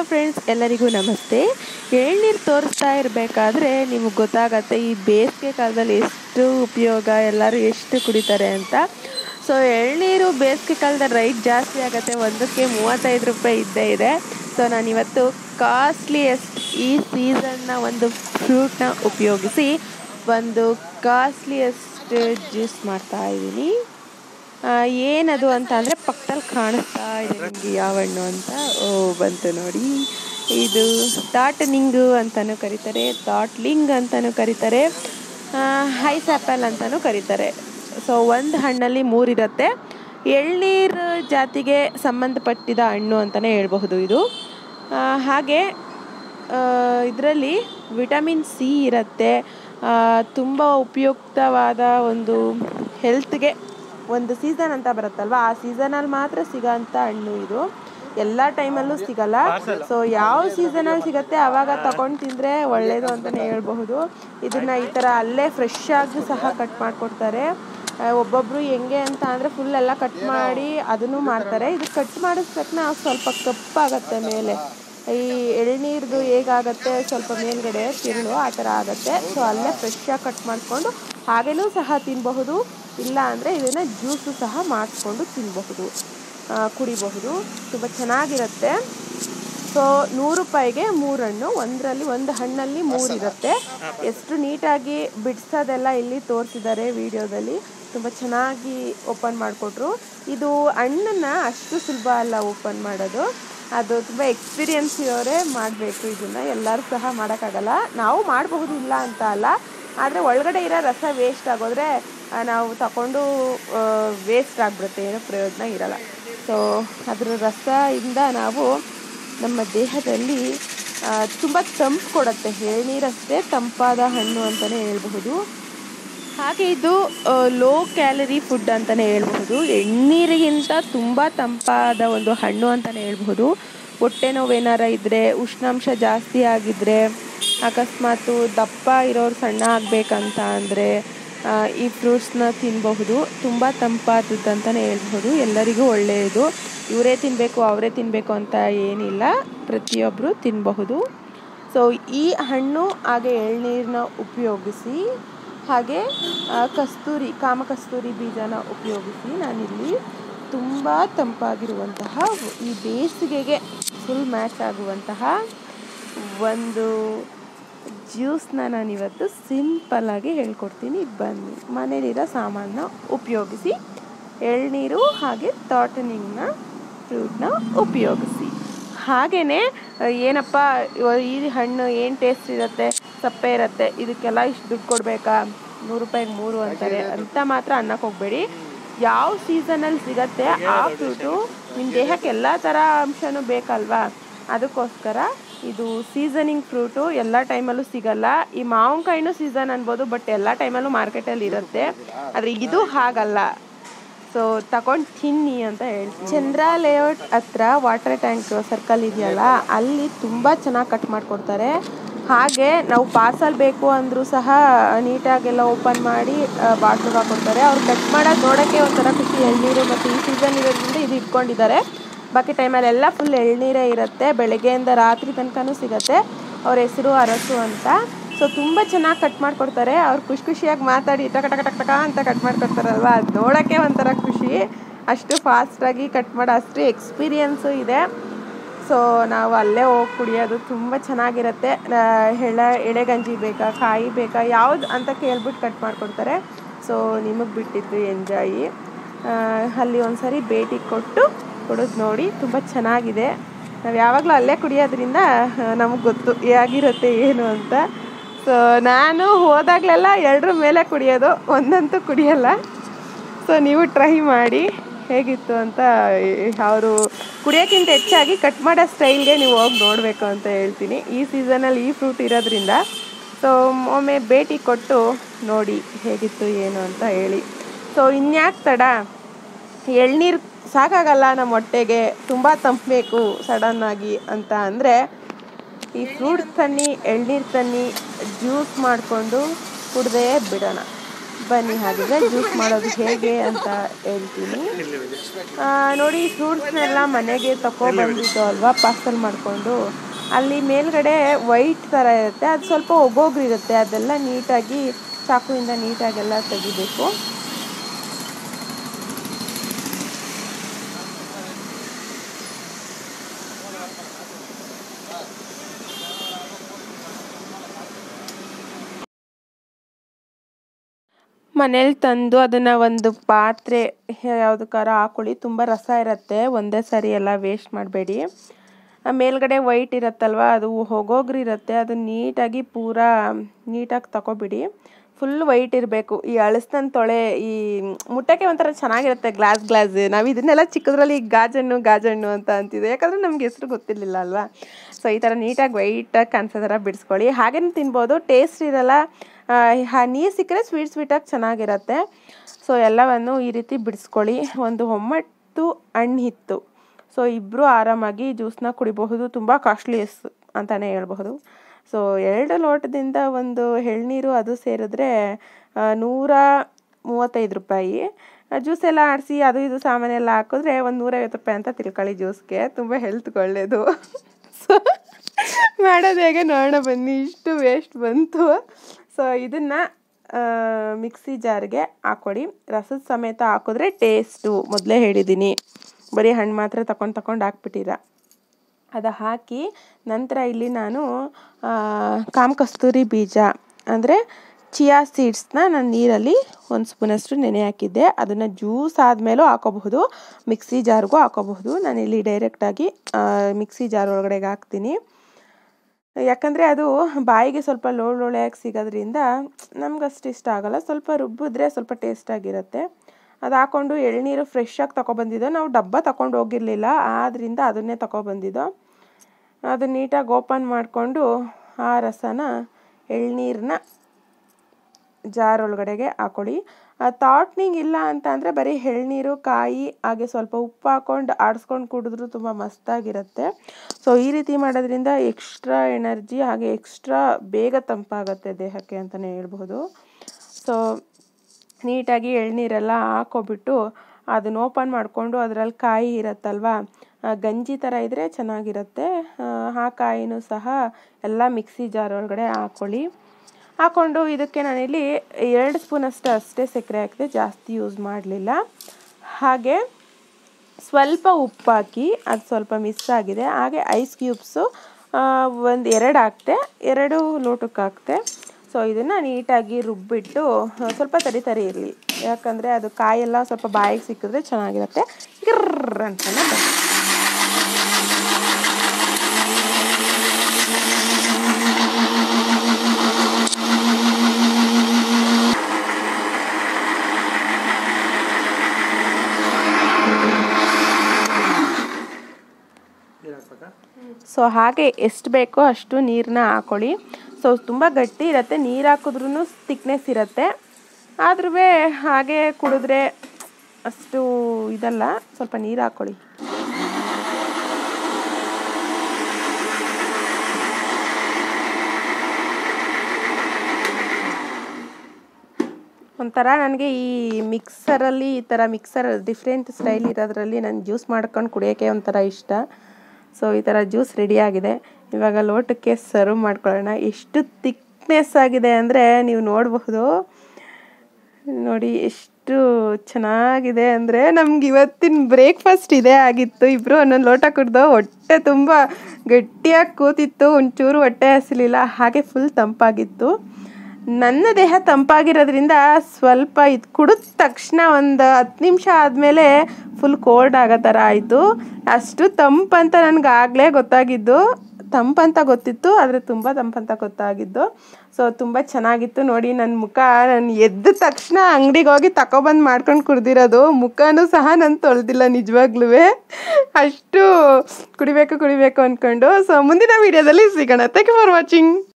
hello friends ಎಲ್ಲರಿಗೂ ನಮಸ್ತೆ ಎಳ್ನೀರು ತೋರಿಸ್ತಾ ಇರಬೇಕಾದ್ರೆ ನಿಮಗೆ ಗೊತ್ತಾಗತ್ತೆ ಈ ಬೇಸಿಗೆ ಕಾಲದಲ್ಲಿ ಎಷ್ಟು ಉಪಯೋಗ ಎಲ್ಲರೂ ಎಷ್ಟು ಕುಡಿತಾರೆ ಅಂತ ಸೊ ಎಳ್ನೀರು ಬೇಸಿಗೆ ಕಾಲದಲ್ಲಿ ರೈಟ್ ಜಾಸ್ತಿ ಆಗುತ್ತೆ ಒಂದಕ್ಕೆ ಮೂವತ್ತೈದು ರೂಪಾಯಿ ಇದ್ದೇ ಇದೆ ಸೊ ನಾನಿವತ್ತು ಕಾಸ್ಟ್ಲಿಯೆಸ್ಟ್ ಈ ಸೀಸನ್ನ ಒಂದು ಫ್ರೂಟ್ನ ಉಪಯೋಗಿಸಿ ಒಂದು ಕಾಸ್ಟ್ಲಿಯೆಸ್ಟ್ ಜ್ಯೂಸ್ ಮಾಡ್ತಾ ಇದ್ದೀನಿ ಆ, ಏನದು ಅಂತ ಅಂದರೆ ಪಕ್ಕದಲ್ಲಿ ಕಾಣಿಸ್ತಾ ಇದೆ ನಿಮಗೆ ಯಾವ ಹಣ್ಣು ಅಂತ ಓ ಬಂತು ನೋಡಿ ಇದು ಟಾಟನಿಂಗು ಅಂತಲೂ ಕರೀತಾರೆ ಟಾಟ್ಲಿಂಗ್ ಅಂತಲೂ ಕರೀತಾರೆ ಹೈಸ್ ಆ್ಯಪಲ್ ಅಂತಲೂ ಕರೀತಾರೆ ಸೊ ಒಂದು ಹಣ್ಣಲ್ಲಿ ಮೂರಿರುತ್ತೆ ಎಳ್ನೀರು ಜಾತಿಗೆ ಸಂಬಂಧಪಟ್ಟಿದ ಹಣ್ಣು ಅಂತಲೇ ಹೇಳ್ಬಹುದು ಇದು ಆ, ಹಾಗೆ ಇದರಲ್ಲಿ ವಿಟಮಿನ್ ಸಿ ಇರುತ್ತೆ ತುಂಬ ಉಪಯುಕ್ತವಾದ ಒಂದು ಹೆಲ್ತ್ಗೆ ಒಂದು ಸೀಸನ್ ಅಂತ ಬರುತ್ತಲ್ವ ಆ ಸೀಸನಲ್ಲಿ ಮಾತ್ರ ಸಿಗೋಂಥ ಹಣ್ಣು ಇದು ಎಲ್ಲ ಟೈಮಲ್ಲೂ ಸಿಗಲ್ಲ ಸೊ ಯಾವ ಸೀಸನಲ್ಲಿ ಸಿಗತ್ತೆ ಆವಾಗ ತಗೊಂಡು ತಿಂದರೆ ಒಳ್ಳೆಯದು ಅಂತಲೇ ಹೇಳ್ಬಹುದು ಇದನ್ನ ಈ ಥರ ಅಲ್ಲೇ ಫ್ರೆಶ್ ಆಗಿ ಸಹ ಕಟ್ ಮಾಡಿಕೊಡ್ತಾರೆ ಒಬ್ಬೊಬ್ರು ಹೆಂಗೆ ಅಂತ ಅಂದರೆ ಫುಲ್ ಎಲ್ಲ ಕಟ್ ಮಾಡಿ ಅದನ್ನು ಮಾಡ್ತಾರೆ ಇದು ಕಟ್ ಮಾಡಿದ ತಕ್ಷಣ ಸ್ವಲ್ಪ ಕಪ್ಪಾಗತ್ತೆ ಮೇಲೆ ಈ ಎಳ್ನೀರ್ದು ಹೇಗಾಗತ್ತೆ ಸ್ವಲ್ಪ ಮೇಲ್ಗಡೆ ತಿರುಳು ಆ ಥರ ಆಗುತ್ತೆ ಸೊ ಅಲ್ಲೇ ಫ್ರೆಶ್ ಆಗಿ ಕಟ್ ಮಾಡಿಕೊಂಡು ಹಾಗೇನೂ ಸಹ ತಿನ್ನಬಹುದು ಇಲ್ಲ ಅಂದರೆ ಇದನ್ನು ಜ್ಯೂಸು ಸಹ ಮಾಡಿಸ್ಕೊಂಡು ತಿನ್ನಬಹುದು ಆ, ಕುಡಿಬಹುದು ತುಂಬ ಚೆನ್ನಾಗಿರುತ್ತೆ ಸೊ ನೂರು ರೂಪಾಯಿಗೆ ಮೂರು ಹಣ್ಣು ಒಂದರಲ್ಲಿ ಒಂದು ಹಣ್ಣಲ್ಲಿ ಮೂರು ಇರುತ್ತೆ ಎಷ್ಟು ನೀಟಾಗಿ ಬಿಡಿಸೋದೆಲ್ಲ ಇಲ್ಲಿ ತೋರಿಸಿದ್ದಾರೆ ವಿಡಿಯೋದಲ್ಲಿ ತುಂಬ ಚೆನ್ನಾಗಿ ಓಪನ್ ಮಾಡಿಕೊಟ್ರು ಇದು ಹಣ್ಣನ್ನು ಅಷ್ಟು ಸುಲಭ ಅಲ್ಲ ಓಪನ್ ಮಾಡೋದು ಅದು ತುಂಬ ಎಕ್ಸ್ಪೀರಿಯನ್ಸ್ ಇರೋರೇ ಮಾಡಬೇಕು ಇದನ್ನು ಎಲ್ಲರೂ ಸಹ ಮಾಡೋಕ್ಕಾಗಲ್ಲ ನಾವು ಮಾಡಬಹುದು ಇಲ್ಲ ಅಂತ ಅಲ್ಲ ಆದರೆ ಒಳಗಡೆ ಇರೋ ರಸ ವೇಸ್ಟ್ ಆಗೋದ್ರೆ ಆ, ನಾವು ತಗೊಂಡು ವೇಸ್ಟ್ ಆಗಿಬಿಡುತ್ತೆ ಏನೂ ಪ್ರಯೋಜನ ಇರಲ್ಲ ಸೊ ಅದ್ರ ರಸದಿಂದ ನಾವು ನಮ್ಮ ದೇಹದಲ್ಲಿ ತುಂಬ ತಂಪು ಕೊಡುತ್ತೆ ಎಳ್ನೀರಷ್ಟೇ ತಂಪಾದ ಹಣ್ಣು ಅಂತಲೇ ಹೇಳ್ಬಹುದು ಹಾಗೆ ಇದು ಲೋ ಕ್ಯಾಲರಿ ಫುಡ್ ಅಂತಲೇ ಹೇಳ್ಬಹುದು ಎಣ್ಣೀರಿಗಿಂತ ತುಂಬ ತಂಪಾದ ಒಂದು ಹಣ್ಣು ಅಂತಲೇ ಹೇಳ್ಬಹುದು ಹೊಟ್ಟೆ ನೋವೇನಾರ ಇದ್ದರೆ ಉಷ್ಣಾಂಶ ಜಾಸ್ತಿ ಆಗಿದ್ದರೆ ಅಕಸ್ಮಾತು ದಪ್ಪ ಇರೋರು ಸಣ್ಣ ಆಗಬೇಕಂತ ಅಂದರೆ ಈ ಫ್ರೂಟ್ಸ್ನ ತಿನ್ನಬಹುದು ತುಂಬ ತಂಪಾದದ್ದು ಅಂತಲೇ ಹೇಳ್ಬಹುದು ಎಲ್ಲರಿಗೂ ಒಳ್ಳೆಯದು ಇವರೇ ತಿನ್ನಬೇಕು ಅವರೇ ತಿನ್ನಬೇಕು ಅಂತ ಏನಿಲ್ಲ ಪ್ರತಿಯೊಬ್ಬರು ತಿನ್ನಬಹುದು ಸೊ ಈ ಹಣ್ಣು ಹಾಗೆ ಎಳ್ನೀರನ್ನ ಉಪಯೋಗಿಸಿ ಹಾಗೆ ಆ, ಕಸ್ತೂರಿ ಕಾಮಕಸ್ತೂರಿ ಬೀಜನ ಉಪಯೋಗಿಸಿ ನಾನಿಲ್ಲಿ ತುಂಬ ತಂಪಾಗಿರುವಂತಹ ಈ ಬೇಸಿಗೆಗೆ ಫುಲ್ ಮ್ಯಾಚ್ ಆಗುವಂತಹ ಒಂದು ಜ್ಯೂಸ್ನ ನಾನಿವತ್ತು ಸಿಂಪಲ್ಲಾಗಿ ಹೇಳ್ಕೊಡ್ತೀನಿ ಬನ್ನಿ ಮನೇಲಿರೋ ಸಾಮಾನನ್ನ ಉಪಯೋಗಿಸಿ ಎಳ್ನೀರು ಹಾಗೆ ತಾಟನಿಂಗ್ನ ಫ್ರೂಟ್ನ ಉಪಯೋಗಿಸಿ ಹಾಗೆಯೇ ಏನಪ್ಪ ಇವ- ಈ ಹಣ್ಣು ಏನು ಟೇಸ್ಟ್ ಇರುತ್ತೆ ಸಪ್ಪೆ ಇರುತ್ತೆ ಇದಕ್ಕೆಲ್ಲ ಇಷ್ಟು ದುಡ್ಡು ಕೊಡಬೇಕಾ ನೂರು ರೂಪಾಯಿಗೆ ಮೂರು ಅಂತಾರೆ ಅಂತ ಮಾತ್ರ ಅನ್ನಕ್ಕೆ ಹೋಗಬೇಡಿ ಯಾವ ಸೀಸನಲ್ಲಿ ಸಿಗತ್ತೆ ಆ ಫ್ರೂಟು ನಿಮ್ಮ ದೇಹಕ್ಕೆ ಎಲ್ಲ ಥರ ಅಂಶನೂ ಬೇಕಲ್ವಾ ಅದಕ್ಕೋಸ್ಕರ ಇದು ಸೀಸನಿಂಗ್ ಫ್ರೂಟು ಎಲ್ಲ ಟೈಮಲ್ಲೂ ಸಿಗಲ್ಲ ಈ ಮಾವಿನಕಾಯಿನೂ ಸೀಸನ್ ಅನ್ಬೋದು ಬಟ್ ಎಲ್ಲ ಟೈಮಲ್ಲೂ ಮಾರ್ಕೆಟಲ್ಲಿ ಇರುತ್ತೆ ಆದರೆ ಇದು ಹಾಗಲ್ಲ ಸೊ ತಗೊಂಡು ತಿನ್ನಿ ಅಂತ ಹೇಳ್ತೀನಿ ಚಂದ್ರ ಲೇಔಟ್ ಹತ್ರ ವಾಟರ್ ಟ್ಯಾಂಕ್ ಸರ್ಕಲ್ ಇದೆಯಲ್ಲ ಅಲ್ಲಿ ತುಂಬ ಚೆನ್ನಾಗಿ ಕಟ್ ಮಾಡಿಕೊಡ್ತಾರೆ ಹಾಗೆ ನಾವು ಪಾರ್ಸಲ್ ಬೇಕು ಅಂದರೂ ಸಹ ನೀಟಾಗೆಲ್ಲ ಓಪನ್ ಮಾಡಿ ಬಾಟ್ಲಿಗೆ ಹಾಕೊಡ್ತಾರೆ ಅವ್ರು ಕಟ್ ಮಾಡೋದು ನೋಡೋಕ್ಕೆ ಒಂಥರ ಖುಷಿ ಎಳ್ನೀರು ಮತ್ತು ಈ ಸೀಸನ್ ಇರೋದ್ರಿಂದ ಇದು ಇಟ್ಕೊಂಡಿದ್ದಾರೆ ಬಾಕಿ ಟೈಮಲ್ಲೆಲ್ಲ ಫುಲ್ ಎಳ್ನೀರೇ ಇರುತ್ತೆ ಬೆಳಗ್ಗೆಯಿಂದ ರಾತ್ರಿ ತನಕನೂ ಸಿಗುತ್ತೆ ಅವ್ರ ಹೆಸರು ಅರಸು ಅಂತ ಸೊ ತುಂಬ ಚೆನ್ನಾಗಿ ಕಟ್ ಮಾಡಿಕೊಡ್ತಾರೆ ಅವ್ರು ಖುಷಿ ಖುಷಿಯಾಗಿ ಮಾತಾಡಿ ಟಕ ಟಕ ಟಕ ಟಕ ಅಂತ ಕಟ್ ಮಾಡಿಕೊಡ್ತಾರಲ್ವ ಅದು ನೋಡೋಕ್ಕೆ ಒಂಥರ ಖುಷಿ ಅಷ್ಟು ಫಾಸ್ಟಾಗಿ ಕಟ್ ಮಾಡೋ ಅಷ್ಟು ಎಕ್ಸ್ಪೀರಿಯನ್ಸು ಇದೆ ಸೊ ನಾವು ಅಲ್ಲೇ ಹೋಗಿ ಕುಡಿಯೋದು ತುಂಬ ಚೆನ್ನಾಗಿರುತ್ತೆ ನಾ- ಎಳೆ ಎಳೆಗಂಜಿ ಬೇಕಾ ಕಾಯಿ ಬೇಕಾ ಯಾವ್ದು ಅಂತ ಕೇಳ್ಬಿಟ್ಟು ಕಟ್ ಮಾಡಿಕೊಡ್ತಾರೆ ಸೊ ನಿಮಗೆ ಬಿಟ್ಟಿದ್ದು ಎಂಜಾಯಿ ಅಲ್ಲಿ ಒಂದ್ಸರಿ ಭೇಟಿ ಕೊಟ್ಟು ಕೊಡೋದು ನೋಡಿ ತುಂಬ ಚೆನ್ನಾಗಿದೆ ನಾವು ಯಾವಾಗಲೂ ಅಲ್ಲೇ ಕುಡಿಯೋದ್ರಿಂದ ನಮಗೆ ಗೊತ್ತು ಹೇಗಿರುತ್ತೆ ಏನು ಅಂತ ಸೊ ನಾನು ಹೋದಾಗಲೆಲ್ಲ ಎರಡರ ಮೇಲೆ ಕುಡಿಯೋದು ಒಂದಂತೂ ಕುಡಿಯಲ್ಲ ಸೊ ನೀವು ಟ್ರೈ ಮಾಡಿ ಹೇಗಿತ್ತು ಅಂತ ಅವರು ಕುಡಿಯೋಕ್ಕಿಂತ ಹೆಚ್ಚಾಗಿ ಕಟ್ ಮಾಡೋ ಸ್ಟೈಲ್ಗೆ ನೀವು ಹೋಗಿ ನೋಡಬೇಕು ಅಂತ ಹೇಳ್ತೀನಿ ಈ ಸೀಸನಲ್ಲಿ ಈ ಫ್ರೂಟ್ ಇರೋದ್ರಿಂದ ಸೊ ಒಮ್ಮೆ ಭೇಟಿ ಕೊಟ್ಟು ನೋಡಿ ಹೇಗಿತ್ತು ಏನು ಅಂತ ಹೇಳಿ ಸೊ ಇನ್ಯಾಕೆ ತಡ ಎಳ್ನೀರು ಸಾಕಾಗಲ್ಲ ನಮ್ಮ ಹೊಟ್ಟೆಗೆ ತುಂಬ ತಂಪಬೇಕು ಸಡನ್ನಾಗಿ ಅಂತ ಅಂದರೆ ಈ ಫ್ರೂಟ್ಸ್ ತನ್ನಿ ಎಳ್ನೀರು ತನ್ನಿ ಜ್ಯೂಸ್ ಮಾಡಿಕೊಂಡು ಕುಡ್ದೇ ಬಿಡೋಣ ಬನ್ನಿ ಹಾಗಿದ್ರೆ ಜ್ಯೂಸ್ ಮಾಡೋದು ಹೇಗೆ ಅಂತ ಹೇಳ್ತೀನಿ ಆ, ನೋಡಿ ಫ್ರೂಟ್ಸ್ನೆಲ್ಲ ಮನೆಗೆ ತಗೊಬಂದಿದ್ದು ಅಲ್ವಾ ಪಾರ್ಸಲ್ ಮಾಡಿಕೊಂಡು ಅಲ್ಲಿ ಮೇಲ್ಗಡೆ ವೈಟ್ ಥರ ಇರುತ್ತೆ ಅದು ಸ್ವಲ್ಪ ಒಗೋಗ್ರಿರುತ್ತೆ ಅದೆಲ್ಲ ನೀಟಾಗಿ ಚಾಕುವಿಂದ ನೀಟಾಗೆಲ್ಲ ತೆಗಿಬೇಕು ಮನೇಲಿ ತಂದು ಅದನ್ನು ಒಂದು ಪಾತ್ರೆ ಯಾವುದಕ್ಕಾರ ಹಾಕೊಳ್ಳಿ ತುಂಬ ರಸ ಇರುತ್ತೆ ಒಂದೇ ಸರಿ ಎಲ್ಲ ವೇಸ್ಟ್ ಮಾಡಬೇಡಿ ಮೇಲ್ಗಡೆ ವೈಟ್ ಇರುತ್ತಲ್ವ ಅದು ಹೋಗೋಗ್ರಿ ಇರುತ್ತೆ ಅದು ನೀಟಾಗಿ ಪೂರಾ ನೀಟಾಗಿ ತಗೊಬಿಡಿ ಫುಲ್ ವೈಟ್ ಇರಬೇಕು ಈ ಅಳಸ್ತನ ತೊಳೆ ಈ ಮುಟ್ಟಕ್ಕೆ ಒಂಥರ ಚೆನ್ನಾಗಿರುತ್ತೆ ಗ್ಲಾಸ್ ಗ್ಲಾಸ್ ನಾವು ಇದನ್ನೆಲ್ಲ ಚಿಕ್ಕದ್ರಲ್ಲಿ ಗಾಜಣ್ಣು ಗಾಜಣ್ಣು ಅಂತ ಅಂತಿದ್ದೆ ಯಾಕಂದರೆ ನಮ್ಗೆ ಹೆಸರು ಗೊತ್ತಿರಲಿಲ್ಲ ಅಲ್ವಾ ಸೊ ಈ ಥರ ನೀಟಾಗಿ ವೈಟಾಗಿ ಕಾಣಿಸೋ ಥರ ಬಿಡಿಸ್ಕೊಳ್ಳಿ ಹಾಗೇನು ತಿನ್ಬೋದು ಟೇಸ್ಟ್ ಇರಲ್ಲ ನೀರು ಸಿಕ್ಕರೆ ಸ್ವೀಟ್ ಸ್ವೀಟಾಗಿ ಚೆನ್ನಾಗಿರತ್ತೆ ಸೊ ಎಲ್ಲವನ್ನು ಈ ರೀತಿ ಬಿಡಿಸ್ಕೊಳ್ಳಿ ಒಂದು ಒಮ್ಮಟ್ಟು ಹಣ್ಣು ಹಿತ್ತು ಸೊ ಇಬ್ಬರು ಆರಾಮಾಗಿ ಜ್ಯೂಸನ್ನ ಕುಡಿಬಹುದು ತುಂಬ ಕಾಸ್ಟ್ಲಿ ಅಂತಲೇ ಹೇಳ್ಬಹುದು ಸೊ ಎರಡು ಲೋಟದಿಂದ ಒಂದು ಎಳ್ನೀರು ಅದು ಸೇರಿದ್ರೆ ಆ, ನೂರ ಮೂವತ್ತೈದು ರೂಪಾಯಿ ಜ್ಯೂಸ್ ಎಲ್ಲ ಆಡಿಸಿ ಅದು ಇದು ಸಾಮಾನೆಲ್ಲ ಹಾಕಿದ್ರೆ ಒಂದು ನೂರೈವತ್ತು ರೂಪಾಯಿ ಅಂತ ತಿಳ್ಕೊಳ್ಳಿ ಜ್ಯೂಸ್ಗೆ ತುಂಬ ಹೆಲ್ತ್ಗೆ ಒಳ್ಳೆಯದು ಸೊ ಮಾಡೋದು ಹೇಗೆ ನೋಡೋಣ ಬನ್ನಿ ಇಷ್ಟು ವೇಸ್ಟ್ ಬಂತು ಸೊ ಇದನ್ನು ಮಿಕ್ಸಿ ಜಾರ್ಗೆ ಹಾಕ್ಕೊಡಿ ರಸದ ಸಮೇತ ಹಾಕಿದ್ರೆ ಟೇಸ್ಟು ಮೊದಲೇ ಹೇಳಿದ್ದೀನಿ ಬರೀ ಹಣ್ಣು ಮಾತ್ರ ತಗೊಂಡು ತಗೊಂಡು ಹಾಕ್ಬಿಟ್ಟಿರ ಅದು ಹಾಕಿ ನಂತರ ಇಲ್ಲಿ ನಾನು ಆ, ಕಾಮ ಕಸ್ತೂರಿ ಬೀಜ ಅಂದರೆ ಚಿಯಾ ಸೀಡ್ಸ್ನ ನಾನು ನೀರಲ್ಲಿ ಒಂದು ಸ್ಪೂನಷ್ಟು ನೆನೆ ಹಾಕಿದ್ದೆ ಅದನ್ನು ಜ್ಯೂಸ್ ಆದಮೇಲೂ ಹಾಕೋಬಹುದು ಮಿಕ್ಸಿ ಜಾರ್ಗೂ ಹಾಕೋಬಹುದು ನಾನಿಲ್ಲಿ ಡೈರೆಕ್ಟಾಗಿ ಮಿಕ್ಸಿ ಜಾರ್ ಒಳಗಡೆಗೆ ಹಾಕ್ತೀನಿ ಯಾಕಂದರೆ ಅದು ಬಾಯಿಗೆ ಸ್ವಲ್ಪ ಲೋಳೊಳೆಯಾಗಿ ಸಿಗೋದ್ರಿಂದ ನಮ್ಗೆ ಅಷ್ಟು ಇಷ್ಟ ಆಗಲ್ಲ ಸ್ವಲ್ಪ ರುಬ್ಬಿದ್ರೆ ಸ್ವಲ್ಪ ಟೇಸ್ಟಾಗಿರುತ್ತೆ ಅದು ಹಾಕ್ಕೊಂಡು ಎಳ್ನೀರು ಫ್ರೆಶ್ ಆಗಿ ತಗೊಬಂದಿದ್ದೋ ನಾವು ಡಬ್ಬ ತಗೊಂಡು ಹೋಗಿರಲಿಲ್ಲ ಆದ್ದರಿಂದ ಅದನ್ನೇ ತಗೊಬಂದಿದ್ದೋ ಅದು ನೀಟಾಗಿ ಓಪನ್ ಮಾಡಿಕೊಂಡು ಆ ರಸನ ಎಳ್ನೀರನ್ನ ಜಾರ್ ಒಳಗಡೆಗೆ ಹಾಕೊಳ್ಳಿ ತಾಟ್ನಿಂಗ್ ಇಲ್ಲ ಅಂತ ಅಂದರೆ ಬರೀ ಎಳ್ನೀರು ಕಾಯಿ ಹಾಗೆ ಸ್ವಲ್ಪ ಉಪ್ಪು ಹಾಕೊಂಡು ಆಡಿಸ್ಕೊಂಡು ಕುಡಿದ್ರೂ ತುಂಬ ಮಸ್ತಾಗಿರುತ್ತೆ ಸೊ ಈ ರೀತಿ ಮಾಡೋದ್ರಿಂದ ಎಕ್ಸ್ಟ್ರಾ ಎನರ್ಜಿ ಹಾಗೆ ಎಕ್ಸ್ಟ್ರಾ ಬೇಗ ತಂಪಾಗುತ್ತೆ ದೇಹಕ್ಕೆ ಅಂತಲೇ ಹೇಳ್ಬೋದು ಸೊ ನೀಟಾಗಿ ಎಳ್ನೀರೆಲ್ಲ ಹಾಕೊಬಿಟ್ಟು ಅದನ್ನ ಓಪನ್ ಮಾಡಿಕೊಂಡು ಅದರಲ್ಲಿ ಕಾಯಿ ಇರುತ್ತಲ್ವಾ ಆ, ಗಂಜಿ ಥರ ಇದ್ದರೆ ಚೆನ್ನಾಗಿರುತ್ತೆ ಆ, ಆ ಕಾಯಿನೂ ಸಹ ಎಲ್ಲ ಮಿಕ್ಸಿ ಜಾರ್ ಒಳಗಡೆ ಹಾಕ್ಕೊಳ್ಳಿ ಹಾಕ್ಕೊಂಡು ಇದಕ್ಕೆ ನಾನಿಲ್ಲಿ ಎರಡು ಸ್ಪೂನಷ್ಟು ಅಷ್ಟೇ ಸಕ್ಕರೆ ಹಾಕಿದೆ ಜಾಸ್ತಿ ಯೂಸ್ ಮಾಡಲಿಲ್ಲ ಹಾಗೆ ಸ್ವಲ್ಪ ಉಪ್ಪು ಹಾಕಿ ಅದು ಸ್ವಲ್ಪ ಮಿಸ್ ಆಗಿದೆ ಹಾಗೆ ಐಸ್ ಕ್ಯೂಬ್ಸು ಒಂದು ಎರಡು ಹಾಕ್ತೆ ಎರಡು ಲೋಟಕ್ಕೆ ಹಾಕ್ತೆ ಸೊ ಇದನ್ನು ನೀಟಾಗಿ ರುಬ್ಬಿಟ್ಟು ಆ, ಸ್ವಲ್ಪ ತರಿ ತರಿ ಇರಲಿ ಯಾಕಂದರೆ ಅದು ಕಾಯೆಲ್ಲ ಸ್ವಲ್ಪ ಬಾಯಿಗೆ ಸಿಕ್ಕಿದ್ರೆ ಚೆನ್ನಾಗಿರುತ್ತೆ ಗಿರ್ರ್ ಅಂತಲೇ ಬರುತ್ತೆ ಸೊ ಹಾಗೆ ಎಷ್ಟು ಬೇಕೋ ಅಷ್ಟು ನೀರನ್ನ ಹಾಕೊಳ್ಳಿ ಸೊ ತುಂಬ ಗಟ್ಟಿ ಇರುತ್ತೆ ನೀರು ಹಾಕಿದ್ರೂ ತಿಕ್ನೆಸ್ ಇರುತ್ತೆ ಆದ್ರೂ ಹಾಗೆ ಕುಡಿದ್ರೆ ಅಷ್ಟು ಇದಲ್ಲ ಸ್ವಲ್ಪ ನೀರು ಹಾಕ್ಕೊಳ್ಳಿ ಒಂಥರ ನನಗೆ ಈ ಮಿಕ್ಸರಲ್ಲಿ ಈ ಥರ ಮಿಕ್ಸರ್ ಡಿಫ್ರೆಂಟ್ ಸ್ಟೈಲ್ ಇರೋದ್ರಲ್ಲಿ ನಾನು ಜ್ಯೂಸ್ ಮಾಡ್ಕೊಂಡು ಕುಡಿಯೋಕ್ಕೆ ಒಂಥರ ಇಷ್ಟ ಸೊ ಈ ಥರ ಜ್ಯೂಸ್ ರೆಡಿ ಆಗಿದೆ ಇವಾಗ ಲೋಟಕ್ಕೆ ಸರ್ವ್ ಮಾಡ್ಕೊಳ್ಳೋಣ ಎಷ್ಟು ತಿಕ್ನೆಸ್ ಆಗಿದೆ ಅಂದರೆ ನೀವು ನೋಡಬಹುದು ನೋಡಿ ಎಷ್ಟು ಚೆನ್ನಾಗಿದೆ ಅಂದರೆ ನಮ್ಗೆ ಇವತ್ತಿನ ಬ್ರೇಕ್ಫಾಸ್ಟ್ ಇದೇ ಆಗಿತ್ತು ಇಬ್ಬರು ಒಂದೊಂದು ಲೋಟ ಕುಡ್ದು ಹೊಟ್ಟೆ ತುಂಬ ಗಟ್ಟಿಯಾಗಿ ಕೂತಿತ್ತು ಒಂಚೂರು ಹೊಟ್ಟೆ ಹಸಿಲಿಲ್ಲ ಹಾಗೆ ಫುಲ್ ತಂಪಾಗಿತ್ತು ನನ್ನ ದೇಹ ತಂಪಾಗಿರೋದ್ರಿಂದ ಸ್ವಲ್ಪ ಇದು ಕುಡಿದ ತಕ್ಷಣ ಒಂದು ಹತ್ತು ನಿಮಿಷ ಆದಮೇಲೆ ಫುಲ್ ಕೋಲ್ಡ್ ಆಗೋ ಥರ ಆಯಿತು ಅಷ್ಟು ತಂಪಂತ ನನಗೆ ಆಗಲೇ ಗೊತ್ತಾಗಿದ್ದು ತಂಪಂತ ಗೊತ್ತಿತ್ತು ಆದರೆ ತುಂಬ ತಂಪಂತ ಗೊತ್ತಾಗಿದ್ದು ಸೊ ತುಂಬ ಚೆನ್ನಾಗಿತ್ತು ನೋಡಿ ನನ್ನ ಮುಖ ನಾನು ಎದ್ದ ತಕ್ಷಣ ಅಂಗಡಿಗೆ ಹೋಗಿ ತಗೊಬಂದು ಮಾಡ್ಕೊಂಡು ಕುಡ್ದಿರೋದು ಮುಖನೂ ಸಹ ನಾನು ತೊಳೆದಿಲ್ಲ ನಿಜವಾಗ್ಲೂ ಅಷ್ಟು ಕುಡಿಬೇಕು ಕುಡಿಬೇಕು ಅಂದ್ಕೊಂಡು ಸೊ ಮುಂದಿನ ವೀಡಿಯೋದಲ್ಲಿ ಸಿಗೋಣ ಥ್ಯಾಂಕ್ ಯು ಫಾರ್ ವಾಚಿಂಗ್